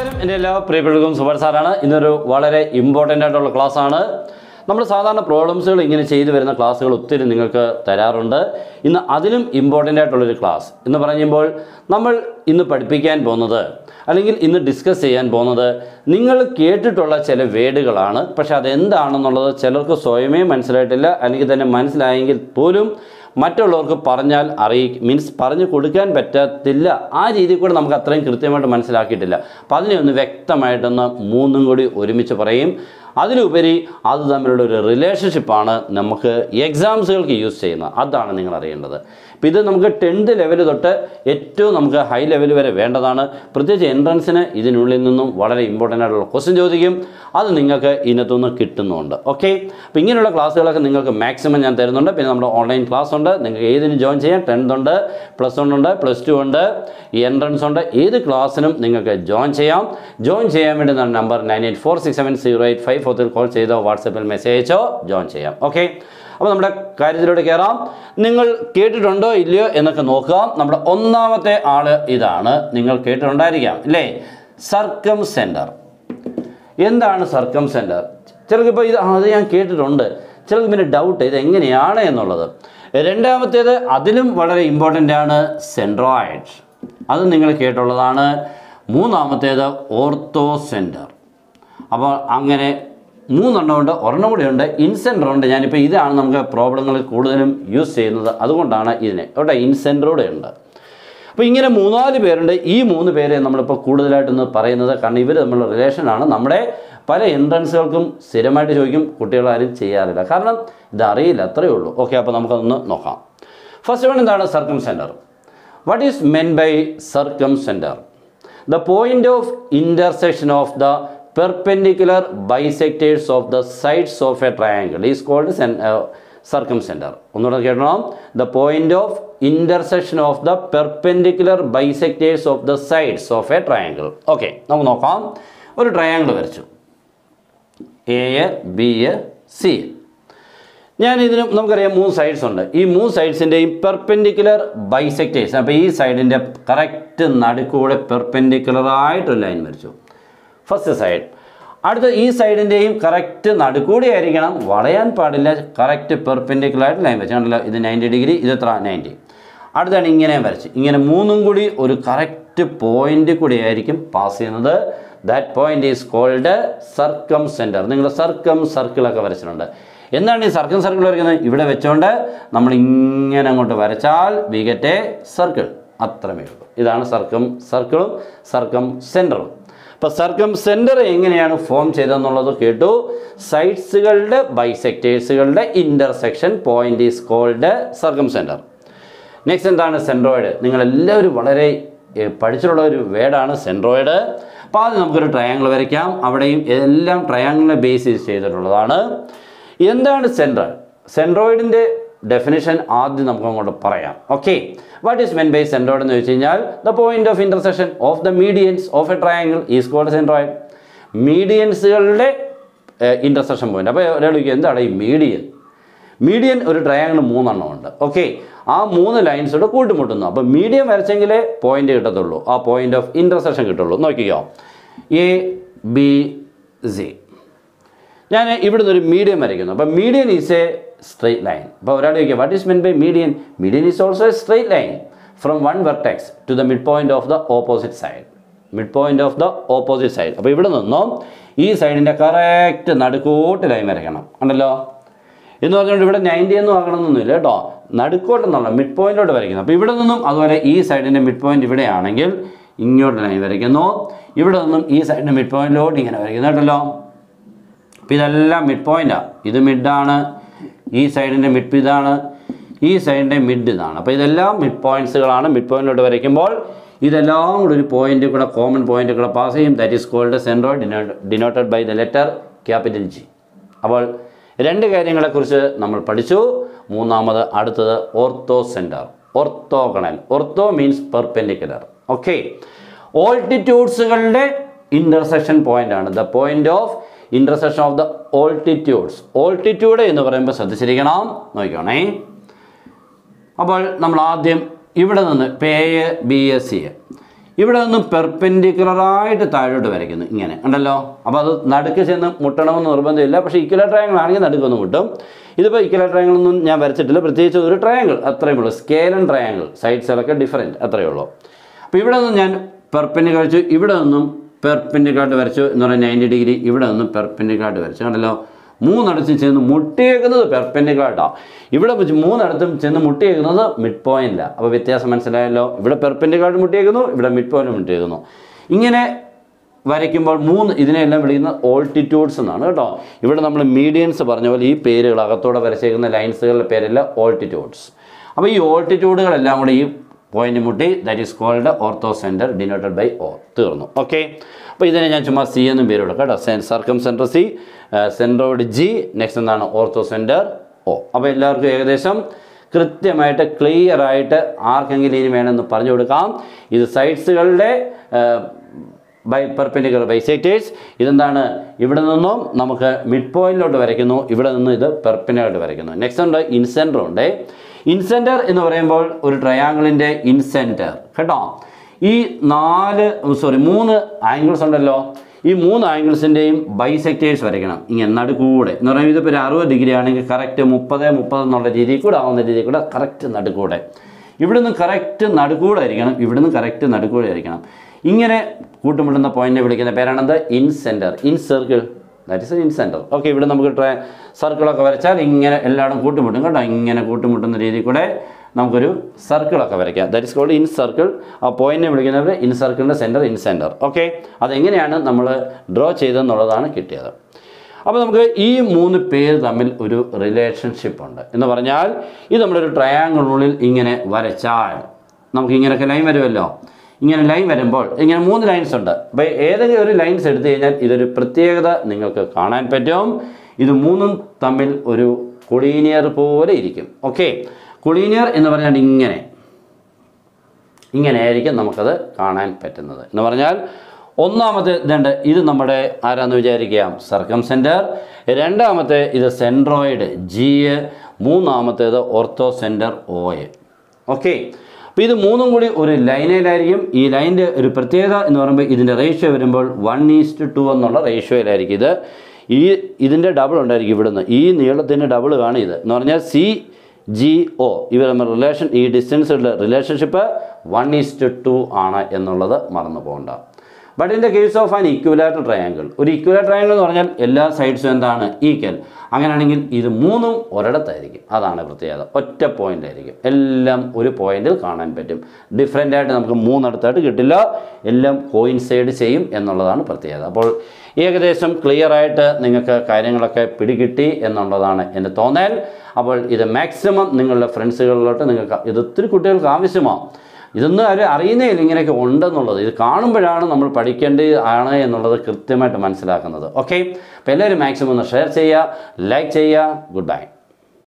നമസ്കാരം എൻ്റെ എല്ലാ പ്രിയപ്പെട്ടവർക്കും സുബർ സാറാണ് ഇന്നൊരു വളരെ ഇമ്പോർട്ടൻ്റ് ആയിട്ടുള്ള ക്ലാസ് ആണ് നമ്മൾ സാധാരണ പ്രോബ്ലംസുകൾ ഇങ്ങനെ ചെയ്തു വരുന്ന ക്ലാസ്സുകൾ ഒത്തിരി നിങ്ങൾക്ക് തരാറുണ്ട് ഇന്ന് അതിലും ഇമ്പോർട്ടൻ്റ് ആയിട്ടുള്ളൊരു ക്ലാസ് എന്ന് പറയുമ്പോൾ നമ്മൾ ഇന്ന് പഠിപ്പിക്കാൻ പോകുന്നത് അല്ലെങ്കിൽ ഇന്ന് ഡിസ്കസ് ചെയ്യാൻ പോകുന്നത് നിങ്ങൾ കേട്ടിട്ടുള്ള ചില വേഡുകളാണ് പക്ഷെ അതെന്താണെന്നുള്ളത് ചിലർക്ക് സ്വയമേ മനസ്സിലായിട്ടില്ല അല്ലെങ്കിൽ തന്നെ മനസ്സിലായെങ്കിൽ പോലും മറ്റുള്ളവർക്ക് പറഞ്ഞാൽ അറിയി മീൻസ് പറഞ്ഞു കൊടുക്കാൻ പറ്റത്തില്ല ആ രീതിയിൽ കൂടെ നമുക്ക് അത്രയും കൃത്യമായിട്ട് മനസ്സിലാക്കിയിട്ടില്ല അപ്പം അതിനെ ഒന്ന് വ്യക്തമായിട്ടൊന്ന് മൂന്നും കൂടി ഒരുമിച്ച് പറയും അതിലുപരി അത് തമ്മിലുള്ള ഒരു റിലേഷൻഷിപ്പാണ് നമുക്ക് എക്സാംസുകൾക്ക് യൂസ് ചെയ്യുന്നത് അതാണ് നിങ്ങൾ അറിയേണ്ടത് അപ്പം ഇത് നമുക്ക് ടെൻത്ത് ലെവൽ തൊട്ട് ഏറ്റവും നമുക്ക് ഹൈ ലെവൽ വരെ വേണ്ടതാണ് പ്രത്യേകിച്ച് എൻട്രൻസിന് ഇതിനുള്ളിൽ നിന്നും വളരെ ഇമ്പോർട്ടൻ്റ് ആയിട്ടുള്ള ക്വസ്റ്റ്യൻ ചോദിക്കും അത് നിങ്ങൾക്ക് ഇതിനകത്തുനിന്ന് കിട്ടുന്നുണ്ട് ഓക്കെ അപ്പോൾ ഇങ്ങനെയുള്ള ക്ലാസ്സുകളൊക്കെ നിങ്ങൾക്ക് മാക്സിമം ഞാൻ തരുന്നുണ്ട് പിന്നെ നമ്മുടെ ഓൺലൈൻ ക്ലാസ് ഉണ്ട് നിങ്ങൾക്ക് ഏതിനും ജോയിൻ ചെയ്യാം ടെൻത്ത് ഉണ്ട് പ്ലസ് വൺ ഉണ്ട് പ്ലസ് ടു ഉണ്ട് എൻട്രൻസ് ഉണ്ട് ഏത് ക്ലാസ്സിനും നിങ്ങൾക്ക് ജോയിൻ ചെയ്യാം ജോയിൻ ചെയ്യാൻ വേണ്ടി number nine eight four six seven zero eight five ഫോർത്തിൽ കോൾ ചെയ്തോ വാട്സപ്പിൽ മെസ്സേജ് അയച്ചോ ജോയിൻ ചെയ്യാം ഓക്കെ അപ്പോൾ നമ്മുടെ കാര്യത്തിലൂടെ കയറാം നിങ്ങൾ കേട്ടിട്ടുണ്ടോ ഇല്ലയോ എന്നൊക്കെ നോക്കുക നമ്മുടെ ഒന്നാമത്തെ ആള് ഇതാണ് നിങ്ങൾ കേട്ടിട്ടുണ്ടായിരിക്കാം അല്ലേ സർക്കം സെൻറ്റർ എന്താണ് സർക്കം സെൻറ്റർ ചിലർക്ക് ഇപ്പോൾ ഇത് ആ, അത് ഞാൻ കേട്ടിട്ടുണ്ട് ചിലർക്ക് പിന്നെ ഡൗട്ട് ഇത് എങ്ങനെയാണ് എന്നുള്ളത് രണ്ടാമത്തേത് അതിലും വളരെ ഇമ്പോർട്ടൻ്റ് ആണ് സെൻട്രോയിഡ് അത് നിങ്ങൾ കേട്ടുള്ളതാണ് മൂന്നാമത്തേത് ഓർത്തോ സെൻറ്റർ അപ്പോൾ അങ്ങനെ മൂന്നെണ്ണം ഉണ്ട് ഒരെണ്ണം കൂടി ഉണ്ട് ഇൻസെൻറ്റർ ഉണ്ട് ഞാനിപ്പോൾ ഇതാണ് നമുക്ക് പ്രോബ്ലങ്ങളിൽ കൂടുതലും യൂസ് ചെയ്യുന്നത് അതുകൊണ്ടാണ് ഇതിനെ അവിടെ ഇൻസെൻറ്ററൂടെ ഉണ്ട് അപ്പോൾ ഇങ്ങനെ മൂന്നാല് പേരുണ്ട് ഈ മൂന്ന് പേരെ നമ്മളിപ്പോൾ കൂടുതലായിട്ടൊന്ന് പറയുന്നത് കാരണം ഇവർ തമ്മിലുള്ള റിലേഷനാണ് നമ്മുടെ പല എൻട്രൻസുകൾക്കും സ്ഥിരമായിട്ട് ചോദിക്കും കുട്ടികളാരും ചെയ്യാറില്ല കാരണം ഇതറിയില്ല അത്രയേ ഉള്ളൂ ഓക്കെ അപ്പോൾ നമുക്കതൊന്ന് നോക്കാം ഫസ്റ്റ് വൺ എന്താണ് circumcentre what is meant by circumcentre the point of intersection of the perpendicular bisectors of the sides of a triangle is called circumcentre ഒന്നുകൂടെ കേട്ടണം the point of intersection of the perpendicular bisectors of the sides of a triangle okay നമുക്ക് നോക്കാം ഒരു triangle വരച്ചു A B C ഞാൻ ഇതിന് നമുക്കറിയാം മൂന്ന് സൈഡ്സ് ഉണ്ട് ഈ മൂന്ന് സൈഡ്സിൻ്റെയും പെർപെൻഡിക്കുലർ ബൈസെക്ടേഴ്സ് അപ്പോൾ ഈ സൈഡിൻ്റെ കറക്റ്റ് നടുക്കൂടെ പെർപെൻഡിക്കുലർ ആയിട്ടൊരു ലൈൻ വരച്ചു ഫസ്റ്റ് സൈഡ് അടുത്ത ഈ സൈഡിൻ്റെയും കറക്റ്റ് നടുക്കൂടെ ആയിരിക്കണം വളയാൻ പാടില്ല കറക്റ്റ് പെർപെൻഡിക്കുലർ ആയിട്ട് ലൈൻ വെച്ച് കണ്ടല്ലോ ഇത് നയൻറ്റി ഡിഗ്രി ഇത് എത്ര നയൻറ്റി അടുത്താണ് ഇങ്ങനെ വരച്ച് ഇങ്ങനെ മൂന്നും കൂടി ഒരു കറക്റ്റ് പോയിന്റ് കൂടി ആയിരിക്കും പാസ് ചെയ്യുന്നത് that point is called circumcentre നിങ്ങൾ സർക്കം സർക്കിളൊക്കെ വരച്ചിട്ടുണ്ട് എന്താണ് ഈ സർക്കം സർക്കിൾ വരയ്ക്കുന്നത് ഇവിടെ വെച്ചുകൊണ്ട് നമ്മൾ ഇങ്ങനെ അങ്ങോട്ട് വരച്ചാൽ വി ഗെറ്റ് എ സർക്കിൾ അത്രമേ ഉള്ളൂ ഇതാണ് സർക്കം സർക്കിളും സർക്കം സെൻറ്ററും അപ്പോൾ സർക്കം സെൻറ്റർ എങ്ങനെയാണ് ഫോം ചെയ്തതെന്നുള്ളത് കേട്ടു സൈഡ്സുകളുടെ ബൈസെക്ടേഴ്സുകളുടെ intersection point is called circumcentre next എന്താണ് സെൻട്രോയിഡ് നിങ്ങളെല്ലാവരും വളരെ ഏ, പഠിച്ചിട്ടുള്ള ഒരു വേർഡാണ് സെൻട്രോയിഡ് അപ്പോൾ ആദ്യം നമുക്കൊരു ട്രയാങ്കിൾ വരയ്ക്കാം അവിടെയും എല്ലാം ട്രയാങ്കിളിനെ ബേസ് ചെയ്തിട്ടുള്ളതാണ് എന്താണ് സെൻട്രോയിഡ് സെൻട്രോയിഡിൻ്റെ ഡെഫിനിഷൻ ആദ്യം നമുക്ക് അങ്ങോട്ട് പറയാം okay what is meant by centroid എന്ന് വെച്ച് കഴിഞ്ഞാൽ the point of intersection of the medians of a triangle is called centroid മീഡിയൻസുകളുടെ ഇൻ്റർസെക്ഷൻ പോയിന്റ് അപ്പോൾ ഒരാൾ ചോദിക്കും എന്താണ് ഈ മീഡിയൻ മീഡിയൻ ഒരു ട്രയാങ്കിൾ മൂന്നെണ്ണം ഉണ്ട് ഓക്കെ ആ മൂന്ന് ലൈൻസോട് കൂട്ടിമുട്ടുന്നു അപ്പോൾ മീഡിയം വരച്ചെങ്കിലേ പോയിന്റ് കിട്ടത്തുള്ളൂ ആ പോയിന്റ് ഓഫ് ഇൻ്റർസെക്ഷൻ കിട്ടുള്ളൂ നോക്കിക്കോ എ ബി സി ഞാൻ ഇവിടുന്ന് ഒരു മീഡിയം വരയ്ക്കുന്നു അപ്പോൾ median is a straight line അപ്പോൾ ഒരാൾ ചോദിക്കുക what is meant by median median is also a straight line from one vertex to the midpoint of the opposite side midpoint of the opposite side അപ്പോൾ ഇവിടെ നിന്നും ഈ സൈഡിൻ്റെ correct നടുക്കോട്ട് line വരയ്ക്കണം ഉണ്ടല്ലോ എന്ന് പറഞ്ഞുകൊണ്ട് ഇവിടെ നയൻറ്റി ഒന്നും ആകണമെന്നൊന്നുമില്ല കേട്ടോ നടുക്കോട്ടെന്നുള്ള മിഡ് പോയിന്റിലോട്ട് വരയ്ക്കുന്നു അപ്പോൾ ഇവിടെ നിന്നും അതുപോലെ ഈ സൈഡിൻ്റെ മിഡ് പോയിന്റ് ഇവിടെയാണെങ്കിൽ ഇങ്ങോട്ട് ലൈൻ വരയ്ക്കുന്നു ഇവിടെ നിന്നും ഈ സൈഡിൻ്റെ മിഡ് പോയിന്റിലോട്ട് ഇങ്ങനെ വരയ്ക്കുന്നു കേട്ടല്ലോ അപ്പോൾ ഇതെല്ലാം മിഡ് പോയിന്റാണ് ഇത് മിഡാണ് ഈ സൈഡിൻ്റെ മിഡ് ഇതാണ് ഈ സൈഡിൻ്റെ മിഡ് ഇതാണ് അപ്പോൾ ഇതെല്ലാം മിഡ് പോയിന്റ്സുകളാണ് മിഡ് പോയിന്റിലോട്ട് വരയ്ക്കുമ്പോൾ ഇതെല്ലാം കൂടെ ഒരു പോയിന്റ് കൂടെ കോമൺ പോയിന്റ് കൂടെ പാസ് ചെയ്യും that is called centro denoted by the letter capital G അപ്പോൾ രണ്ട് കാര്യങ്ങളെക്കുറിച്ച് നമ്മൾ പഠിച്ചു മൂന്നാമത് അടുത്തത് orthocentre orthogonal ortho means perpendicular okay ഓൾട്ടിറ്റ്യൂഡ്സുകളുടെ ഇൻ്റർസെക്ഷൻ പോയിന്റ് ആണ് the point of intersection of the altitudes altitude എന്ന് പറയുമ്പോൾ ശ്രദ്ധിച്ചിരിക്കണം നോക്കിക്കോണേ അപ്പോൾ നമ്മൾ ആദ്യം ഇവിടെ നിന്ന് ഇപ്പോൾ എ ബി എസ് സി ഇവിടെ നിന്നും പെർപെൻഡിക്കുലറായിട്ട് താഴോട്ട് വരയ്ക്കുന്നു ഇങ്ങനെ ഉണ്ടല്ലോ അപ്പോൾ അത് നടുക്ക് ചെന്ന് മുട്ടണമെന്ന് നിർബന്ധമില്ല പക്ഷേ ഇക്വലർ ട്രയാങ്കിൾ ആണെങ്കിൽ നടുക്കൊന്ന് മുട്ടും ഇതിപ്പോൾ ഇക്വലർ ട്രയാങ്കിൾ ഒന്നും ഞാൻ വരച്ചിട്ടില്ല പ്രത്യേകിച്ച് ഒരു ട്രയാങ്കിൾ അത്രയേ ഉള്ളൂ സ്കേലൻ ട്രയാങ്കിൾ സൈഡ്സിലൊക്കെ ഡിഫറെൻറ്റ് അത്രയേ ഉള്ളൂ അപ്പോൾ ഇവിടെ നിന്നും ഞാൻ പെർപെൻഡിക്കുലർ വരച്ചു ഇവിടെ നിന്നും പെർപെൻഡിക്കുലറായിട്ട് വരച്ചു എന്ന് പറഞ്ഞാൽ നയൻറ്റി ഡിഗ്രി ഇവിടെ നിന്നും പെർപെൻഡിക്കുലറായിട്ട് വരച്ചു കണ്ടല്ലോ മൂന്നിടത്തും ചെന്ന് മുട്ടിയേക്കുന്നത് പെർപെൻഡിക്കുലറായിട്ടാണ് ഇവിടെ വെച്ച് മൂന്നിടത്തും ചെന്ന് മുട്ടിയേക്കുന്നത് മിഡ് പോയിന്റിലാണ് അപ്പോൾ വ്യത്യാസം മനസ്സിലായല്ലോ ഇവിടെ പെർപെൻഡിക്കുലറായിട്ട് മുട്ടിയേക്കുന്നു ഇവിടെ മിഡ് പോയിന്റ് മുട്ടിയേക്കുന്നു ഇങ്ങനെ വരയ്ക്കുമ്പോൾ മൂന്ന് ഇതിനെല്ലാം വിളിക്കുന്ന ഓൾട്ടിറ്റ്യൂഡ്സ് എന്നാണ് കേട്ടോ ഇവിടെ നമ്മൾ മീഡിയൻസ് പറഞ്ഞ പോലെ ഈ പേരുകൾ അകത്തോടെ വരച്ചേക്കുന്ന ലൈൻസുകളുടെ പേരെല്ലാം ഓൾട്ടിറ്റ്യൂഡ്സ് അപ്പോൾ ഈ ഓൾട്ടിറ്റ്യൂഡുകളെല്ലാം കൂടെ ഈ പോയിന്റ് മുട്ടി that is called orthocentre denoted by O തീർന്നു ഓക്കെ അപ്പോൾ ഇതിനെ ഞാൻ ചുമ്മാ സി എന്നും പേര് കൊടുക്കാം കേട്ടോ circumcentre C centroid G next എന്താണ് ഓർത്തോ സെൻറ്റർ ഓ അപ്പോൾ എല്ലാവർക്കും ഏകദേശം കൃത്യമായിട്ട് ക്ലിയർ ആയിട്ട് ആർക്കെങ്കിലും ഇനി വേണമെന്ന് പറഞ്ഞു കൊടുക്കാം ഇത് സൈഡ്സുകളുടെ ബൈ പെർപെൻഡിക്കുലർ ബൈസെക്ടേഴ്സ് ഇതെന്താണ് ഇവിടെ നിന്നും നമുക്ക് മിഡ് പോയിന്റിലോട്ട് വരയ്ക്കുന്നു ഇവിടെ നിന്ന് ഇത് പെർപെൻഡിക്കുലർ വരയ്ക്കുന്നു നെക്സ്റ്റ് ഉണ്ട് ഇൻസെൻറ്റർ ഉണ്ട് ഇൻസെൻറ്റർ എന്ന് പറയുമ്പോൾ ഒരു ട്രയാങ്കിളിൻ്റെ ഇൻസെൻറ്റർ കേട്ടോ ഈ നാല് സോറി മൂന്ന് ആംഗിൾസ് ഉണ്ടല്ലോ ഈ മൂന്ന് ആംഗിൾസിൻ്റെയും ബൈസെക്ടേഴ്സ് വരയ്ക്കണം ഇങ്ങനെ നടുക്കൂടെ എന്ന് പറയുമ്പോൾ ഇതിപ്പോൾ ഒരു അറുപത് ഡിഗ്രി ആണെങ്കിൽ കറക്റ്റ് മുപ്പത് മുപ്പത് എന്നുള്ള രീതിയിൽ കൂടെ ആവുന്ന രീതിയിൽ കൂടെ കറക്റ്റ് നടുക്കൂടെ ഇവിടുന്ന് കറക്റ്റ് നടുക്കൂടെ ആയിരിക്കണം ഇവിടുന്ന് കറക്റ്റ് നടുക്കൂടെ ആയിരിക്കണം ഇങ്ങനെ കൂട്ടുമുട്ടുന്ന പോയിന്റിനെ വിളിക്കുന്ന പേരാണെന്ത് incentre incircle that is incentre okay ഇവിടെ നമുക്ക് ട്രേ സർക്കിളൊക്കെ വരച്ചാൽ ഇങ്ങനെ എല്ലായിടും കൂട്ടുമുട്ടും കേട്ടോ ഇങ്ങനെ കൂട്ടുമുട്ടുന്ന രീതിയിൽ കൂടെ നമുക്കൊരു സർക്കിളൊക്കെ വരയ്ക്കാം that is called incircle ആ പോയിന്റിനെ വിളിക്കുന്നവർ ഇൻ സർക്കിളിൻ്റെ സെൻറ്റർ ഇൻ സെൻറ്റർ ഓക്കെ അതെങ്ങനെയാണ് നമ്മൾ ഡ്രോ ചെയ്തതെന്നുള്ളതാണ് കിട്ടിയത് അപ്പോൾ നമുക്ക് ഈ മൂന്ന് പേര് തമ്മിൽ ഒരു റിലേഷൻഷിപ്പ് ഉണ്ട് എന്ന് പറഞ്ഞാൽ ഇത് നമ്മളൊരു ട്രയാങ്കിളിനുള്ളിൽ ഇങ്ങനെ വരച്ചാൽ നമുക്ക് ഇങ്ങനെയൊക്കെ ലൈൻ വരുമല്ലോ ഇങ്ങനെ ലൈൻ വരുമ്പോൾ ഇങ്ങനെ മൂന്ന് ലൈൻസ് ഉണ്ട് അപ്പോൾ ഏതെങ്കിലും ഒരു ലൈൻസ് എടുത്തു കഴിഞ്ഞാൽ ഇതൊരു പ്രത്യേകത നിങ്ങൾക്ക് കാണാൻ പറ്റും ഇത് മൂന്നും തമ്മിൽ ഒരു കൊളീനിയർ പോലെ ഇരിക്കും ഓക്കെ കൊളീനിയർ എന്ന് പറഞ്ഞാൽ ഇങ്ങനെ ഇങ്ങനെയായിരിക്കും നമുക്കത് കാണാൻ പറ്റുന്നത് എന്ന് പറഞ്ഞാൽ ഒന്നാമത്തെ ഇതുണ്ട് ഇത് നമ്മുടെ ആരാന്ന് വിചാരിക്കാം സർക്കം സെൻറ്റർ രണ്ടാമത്തെ ഇത് സെൻട്രോയിഡ് ജി മൂന്നാമത്തേത് orthocentre O A okay അപ്പോൾ ഇത് മൂന്നും കൂടി ഒരു ലൈനിലായിരിക്കും ഈ ലൈനിൻ്റെ ഒരു പ്രത്യേകത എന്ന് പറയുമ്പോൾ ഇതിൻ്റെ റേഷ്യോ വരുമ്പോൾ വൺ ഈസ്റ്റ് ടു എന്നുള്ള റേഷ്യോയിലായിരിക്കും ഇത് ഈ ഇതിൻ്റെ ഡബിൾ ഉണ്ടായിരിക്കും ഇവിടുന്ന് ഈ നീളത്തിൻ്റെ ഡബിൾ കാണും ഇത് എന്ന് പറഞ്ഞാൽ സി ജി ഒ ഇവർ തമ്മിൽ റിലേഷൻ ഈ ഡിസ്റ്റൻസുള്ള റിലേഷൻഷിപ്പ് വൺ ഈസ്റ്റ് ടു ആണ് എന്നുള്ളത് മറന്നു പോകണ്ട but in the case of an equilateral triangle ഒരു ഇക്വലാറ്റർ ട്രയാങ്കിൾ എന്ന് പറഞ്ഞാൽ എല്ലാ സൈഡ്സും എന്താണ് ഈക്വൽ അങ്ങനെയാണെങ്കിൽ ഇത് മൂന്നും ഒരിടത്തായിരിക്കും അതാണ് പ്രത്യേകത ഒറ്റ പോയിന്റ് ആയിരിക്കും എല്ലാം ഒരു പോയിന്റിൽ കാണാൻ പറ്റും ഡിഫറെൻ്റ് ആയിട്ട് നമുക്ക് മൂന്നിടത്തായിട്ട് കിട്ടില്ല എല്ലാം കോയിൻസൈഡ് ചെയ്യും എന്നുള്ളതാണ് പ്രത്യേകത അപ്പോൾ ഏകദേശം ക്ലിയർ ആയിട്ട് നിങ്ങൾക്ക് കാര്യങ്ങളൊക്കെ പിടികിട്ടി എന്നുള്ളതാണ് എൻ്റെ തോന്നൽ അപ്പോൾ ഇത് മാക്സിമം നിങ്ങളുടെ ഫ്രണ്ട്സുകളിലോട്ട് നിങ്ങൾക്ക് ഇത് ഒത്തിരി കുട്ടികൾക്ക് ആവശ്യമാണ് ഇതൊന്നും അവർ അറിയുന്നേയില്ല ഇങ്ങനെയൊക്കെ ഉണ്ടെന്നുള്ളത് ഇത് കാണുമ്പോഴാണ് നമ്മൾ പഠിക്കേണ്ടത് ആണ് എന്നുള്ളത് കൃത്യമായിട്ട് മനസ്സിലാക്കുന്നത് ഓക്കെ അപ്പോൾ എല്ലാവരും മാക്സിമം ഒന്ന് ഷെയർ ചെയ്യുക ലൈക്ക് ചെയ്യുക ഗുഡ് ബൈ